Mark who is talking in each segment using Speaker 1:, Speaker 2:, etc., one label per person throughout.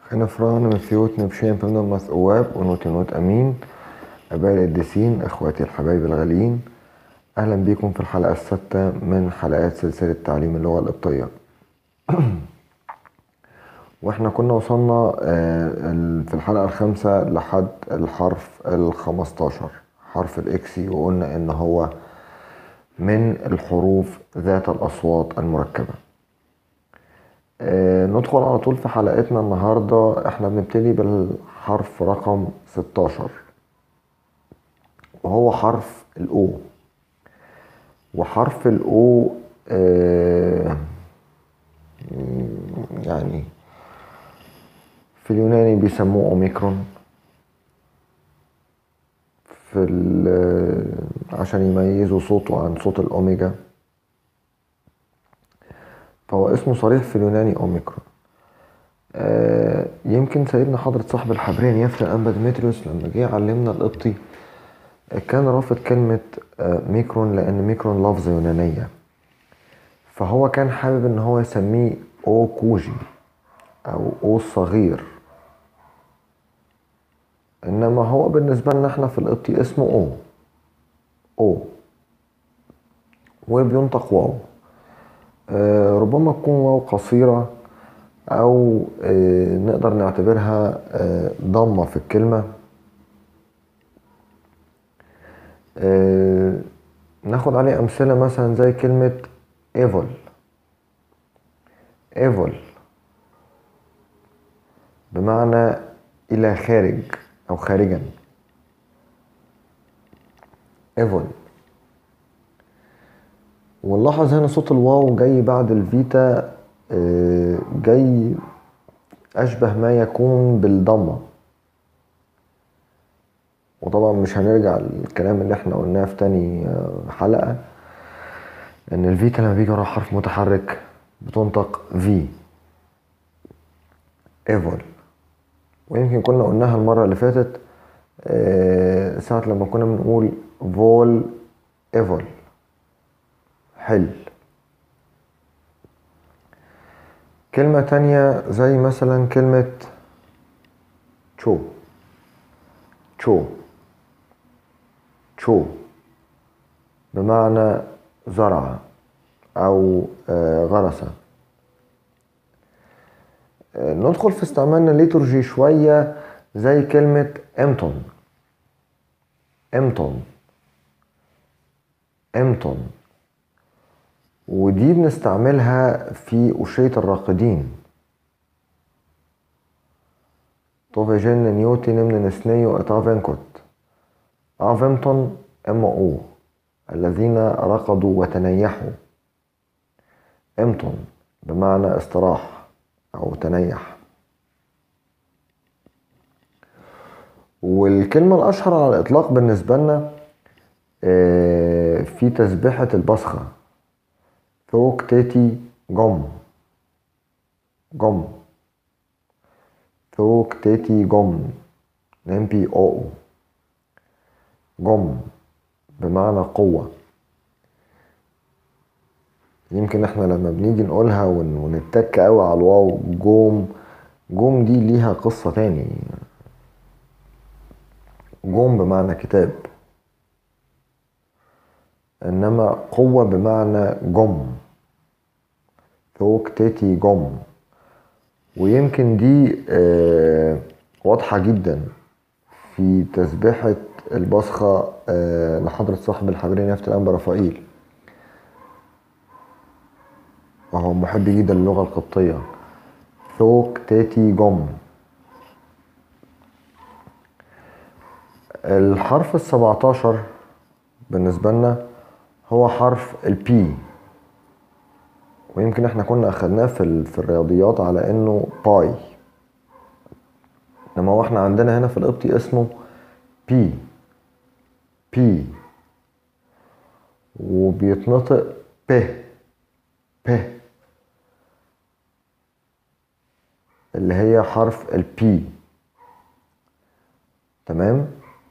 Speaker 1: خنفران مثيوت نبشين بمنا مث أواب ونوت نوت أمين أبائي القديسين إخواتي الحبايب الغاليين أهلا بيكم في الحلقة السادسة من حلقات سلسلة تعليم اللغة القبطية واحنا كنا وصلنا آه، ال- في الحلقة الخامسة لحد الحرف الخمستاشر حرف الإكسي وقلنا إن هو من الحروف ذات الأصوات المركبة آه، ندخل على طول في حلقتنا النهاردة احنا بنبتدي بالحرف رقم 16 وهو حرف الأو وحرف الأو آه، يعني في اليوناني بيسموه أوميكرون في ال- عشان يميزوا صوته عن صوت الأوميجا فهو اسمه صريح في اليوناني أوميكرون آه، يمكن سيدنا حضرة صاحب الحبرين يفتى الأنبا ديمتريوس لما جه علمنا القبطي آه، كان رافض كلمة آه، ميكرون لأن ميكرون لفظ يونانية فهو كان حابب إن هو يسميه أو كوجي أو أو الصغير إنما هو بالنسبة لنا إحنا في القبطي اسمه أو أو وبينطق واو آه، ربما تكون واو قصيرة أو آه، نقدر نعتبرها آه، ضمة في الكلمة آه، ناخد عليه أمثلة مثلا زي كلمة ايفول ايفول بمعنى إلى خارج أو خارجا ايفول ونلاحظ هنا صوت الواو جاي بعد الفيتا آه، جاي أشبه ما يكون بالضمة وطبعا مش هنرجع للكلام اللي احنا قلناه في تاني آه، حلقة ان الفيتا لما بيجي ورا حرف متحرك بتنطق في ايفول ويمكن كنا قلناها المرة اللي فاتت آه، ساعة لما كنا بنقول فول ايفول حل كلمة تانية زي مثلا كلمة تشو تشو تشو بمعنى زرع أو آه، غرس آه، ندخل في استعمالنا ليتورجي شوية زي كلمة امتون امتون امتون ودي بنستعملها في أشية الراقدين طوفيجن نيوتي نمن نسنيو اتافنكوت افمتون ام او الذين رقدوا وتنيحوا امتون بمعنى استراح او تنيح والكلمة الأشهر على الإطلاق بالنسبة لنا آه، في تسبيحة البصخة ثوك تيتي جم جم ثوك تيتي جم نمبي أو جم بمعنى قوة يمكن احنا لما بنيجي نقولها ون- ونتك قوي على الواو جوم جوم دي ليها قصة تاني جوم بمعنى كتاب انما قوة بمعنى جم ثوك تيتي جم ويمكن دي آه، واضحة جدا في تسبيحة البصخة آه، لحضرة صاحب الحبرين يافت الأنبا رفائيل وهو محب جدا للغة القبطية ثوك تيتي جم الحرف السبعتاشر بالنسبة لنا هو حرف البي ويمكن احنا كنا اخدناه في, ال- في الرياضيات على انه باي انما هو احنا عندنا هنا في القبطي اسمه بي بي وبيتنطق ب ب اللي هي حرف البي تمام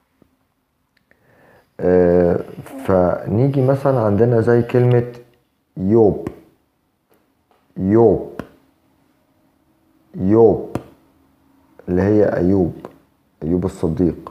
Speaker 1: آه فنيجي مثلا عندنا زي كلمة يوب يوب يوب اللي هي أيوب أيوب الصديق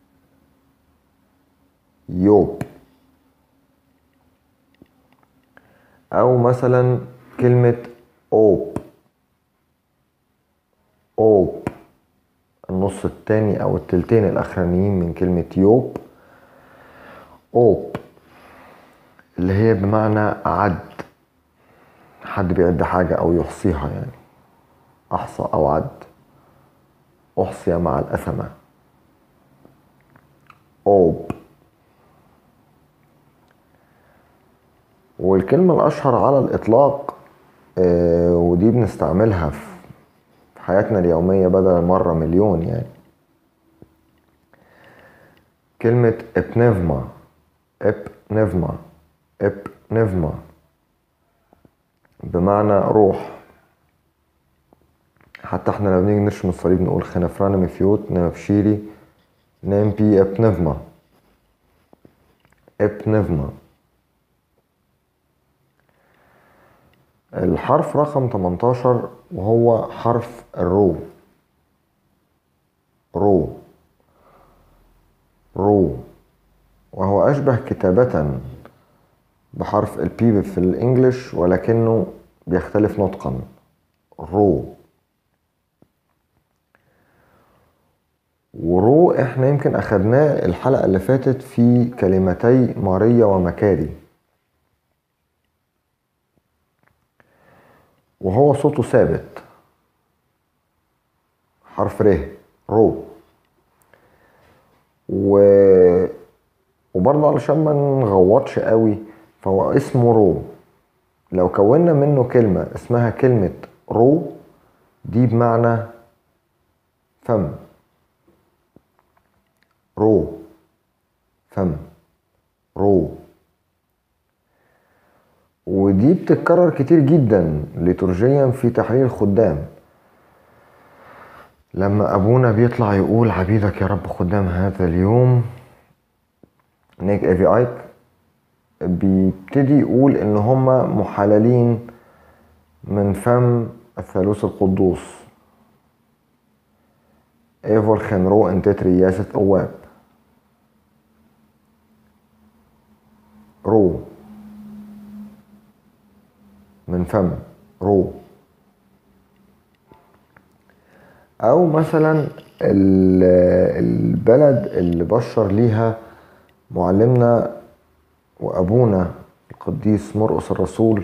Speaker 1: يوب أو مثلا كلمة أوب أوب النص التاني أو التلتين الأخرانيين من كلمة يوب أوب اللي هي بمعنى عد حد بيعد حاجة أو يحصيها يعني أحصى أو عد أحصي مع الأثمة أوب والكلمة الأشهر على الإطلاق آه، ودي بنستعملها في حياتنا اليومية بدل مرة مليون يعني كلمة ابنفما ابنفما ابنفما بمعنى روح حتى احنا لما بنيجي نرسم الصليب نقول خنفران مفيوت نفشيري نام بي ابنفما ابنفما الحرف رقم 18 وهو حرف الرو رو رو وهو أشبه كتابة بحرف البي في الإنجليش ولكنه بيختلف نطقا رو ورو احنا يمكن اخدناه الحلقة اللي فاتت في كلمتي ماريا ومكاري وهو صوته ثابت حرف ر رو و وبرضه علشان ما نغوطش قوي فهو اسمه رو لو كونا منه كلمة اسمها كلمة رو دي بمعنى فم رو فم رو ودي بتتكرر كتير جدا ليتورجيا في تحرير الخدام لما ابونا بيطلع يقول عبيدك يا رب خدام هذا اليوم نيك ايفي ايك بيبتدي يقول ان هما محللين من فم الثالوث القدوس ايفول خنرو انتتري ياست اواب رو من فم رو او مثلا البلد اللي بشر ليها معلمنا وابونا القديس مرقس الرسول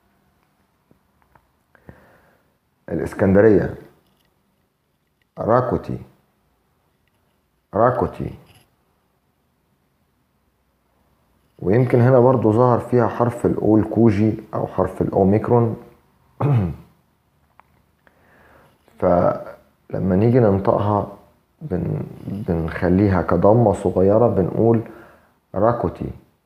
Speaker 1: الاسكندريه راكوتي راكوتي ويمكن هنا برضو ظهر فيها حرف الأول كوجي أو حرف الأوميكرون فلما نيجي ننطقها بن بنخليها كضمة صغيرة بنقول راكوتي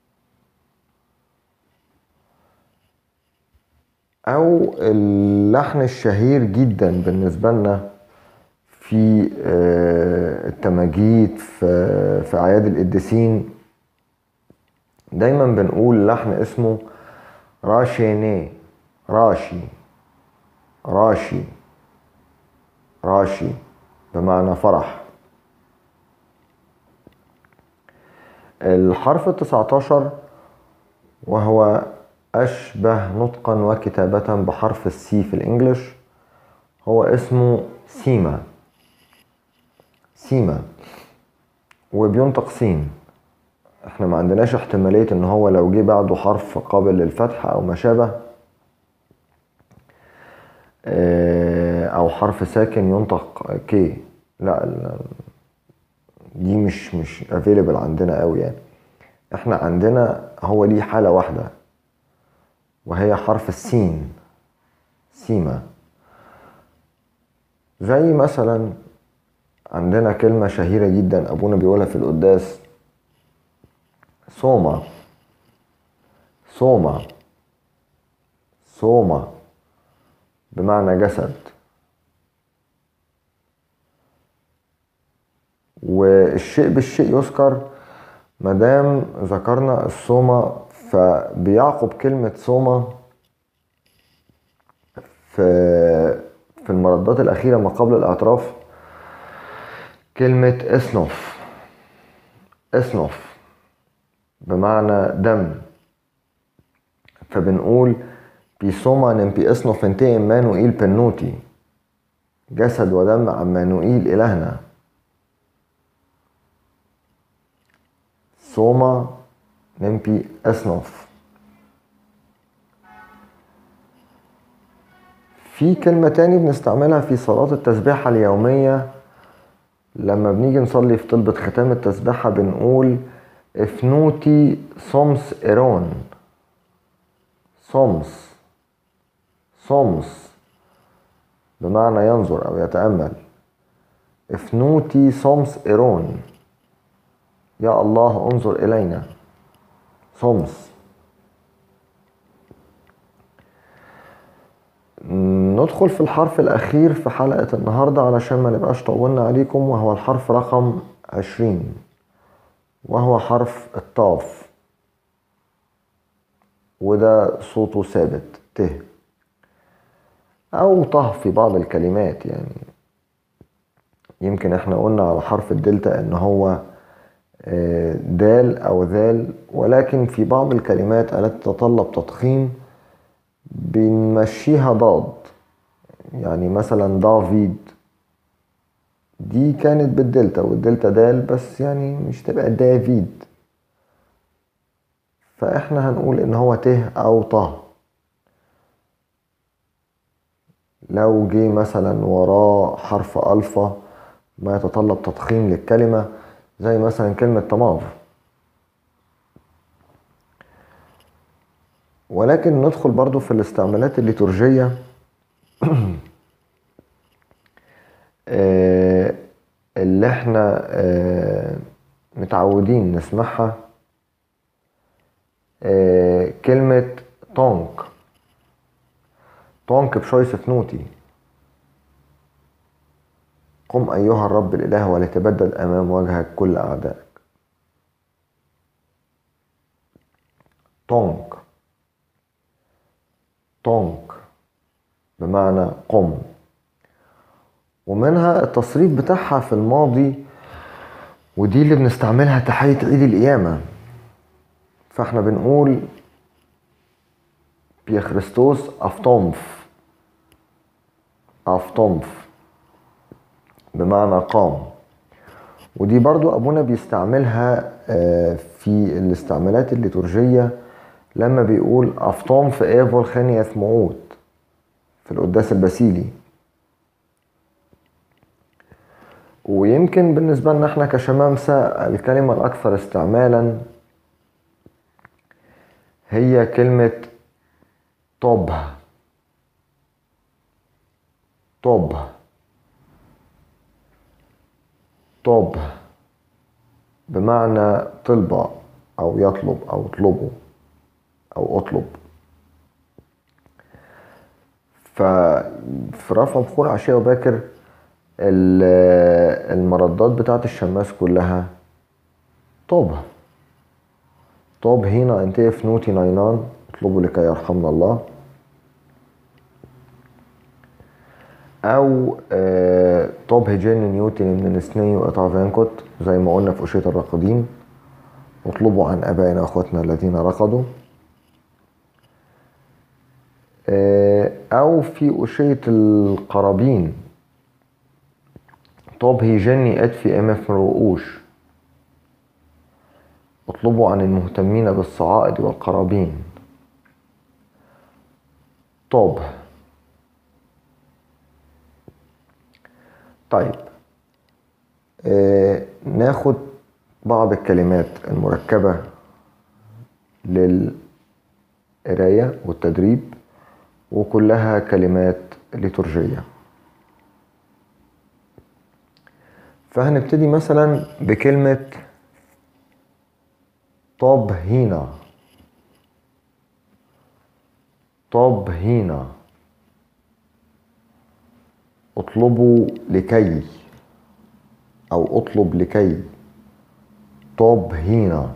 Speaker 1: أو اللحن الشهير جدا بالنسبة لنا في آه، التماجيد في أعياد القديسين دايما بنقول لحن اسمه راشيني راشي راشي راشي بمعنى فرح الحرف التسعتاشر وهو أشبه نطقا وكتابة بحرف السي في الإنجليش هو اسمه سيما سيما وبينطق سين احنا ما عندناش احتمالية ان هو لو جه بعده حرف قابل للفتح او ما شابه اه، او حرف ساكن ينطق كي لا دي مش مش افيلبل عندنا قوي يعني احنا عندنا هو ليه حالة واحدة وهي حرف السين سيما زي مثلا عندنا كلمة شهيرة جدا أبونا بيقولها في القداس صومة صومة صومة بمعنى جسد والشيء بالشيء يذكر مدام ذكرنا الصومة فبيعقب كلمة صومة في في المردات الأخيرة ما قبل الأطراف كلمة اسنف اسنف بمعنى دم فبنقول بيسوما نمبي اسنف انتي مانوئيل بنوتي جسد ودم عمانوئيل إلهنا سوما نمبي اسنف في كلمة تاني بنستعملها في صلاة التسبيحة اليومية لما بنيجي نصلي في طلبة ختام التسبيحة بنقول افنوتي صمس ايرون صمس صمس بمعنى ينظر أو يتأمل افنوتي صمس إيرون يا الله انظر إلينا صمس ندخل في الحرف الأخير في حلقة النهاردة علشان ما نبقاش طولنا عليكم وهو الحرف رقم عشرين وهو حرف الطاف وده صوته ثابت ت أو طه في بعض الكلمات يعني يمكن احنا قلنا على حرف الدلتا ان هو دال أو ذال ولكن في بعض الكلمات التي تتطلب تضخيم بنمشيها ضاد يعني مثلا دافيد دي كانت بالدلتا والدلتا دال بس يعني مش تبقى دافيد فاحنا هنقول ان هو ته او طه لو جه مثلا وراه حرف الفا ما يتطلب تضخيم للكلمة زي مثلا كلمة طماف ولكن ندخل برضو في الاستعمالات الليتورجية اللي احنا متعودين نسمعها كلمة طونك طونك بشويس فنوتي قم أيها الرب الإله ولتبدد أمام وجهك كل أعدائك طونك طونك بمعنى قم ومنها التصريف بتاعها في الماضي ودي اللي بنستعملها تحية عيد القيامة فاحنا بنقول بيا خريستوس أفطمف أفطمف بمعنى قام ودي برضو أبونا بيستعملها في الاستعمالات الليتورجية لما بيقول أفطام في إيفول خانية موعود في القداس الباسيلي ويمكن بالنسبة لنا احنا كشمامسة الكلمة الأكثر استعمالا هي كلمة طب طب طب بمعنى طلبة أو يطلب أو اطلبه أو اطلب ففي رفع بخور عشية وباكر المردات بتاعت الشماس كلها طب طب هنا انت فنوتي ناينان اطلبوا لكي يرحمنا الله او آه طب هجين نيوتن من السني وقطع فانكوت زي ما قلنا في أشية الراقدين اطلبوا عن ابائنا واخواتنا الذين رقدوا آه او في أشية القرابين طب هيجني ادفي امف رؤوش اطلبوا عن المهتمين بالصعائد والقرابين طب طيب آه ناخد بعض الكلمات المركبة للقراية والتدريب وكلها كلمات ليتورجية فهنبتدي مثلا بكلمة طب هنا طب هنا اطلبوا لكي او اطلب لكي طب هنا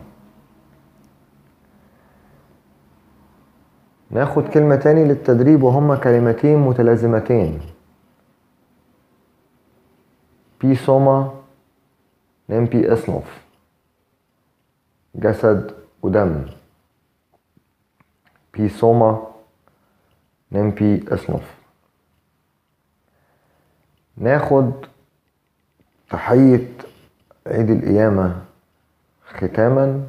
Speaker 1: ناخد كلمة تاني للتدريب وهما كلمتين متلازمتين بي سوما نمبي اصنف جسد ودم بي سوما نمبي اصنف ناخد تحية عيد القيامة ختاما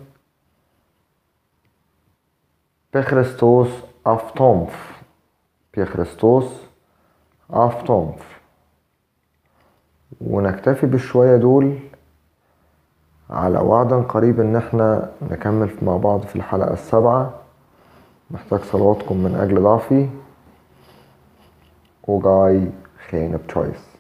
Speaker 1: بخريستوس أفتومف بخريستوس أفتومف ونكتفي بالشوية دول على وعد قريب ان احنا نكمل مع بعض في الحلقة السابعة محتاج صلواتكم من اجل ضعفي وجاي خيانة بتشويس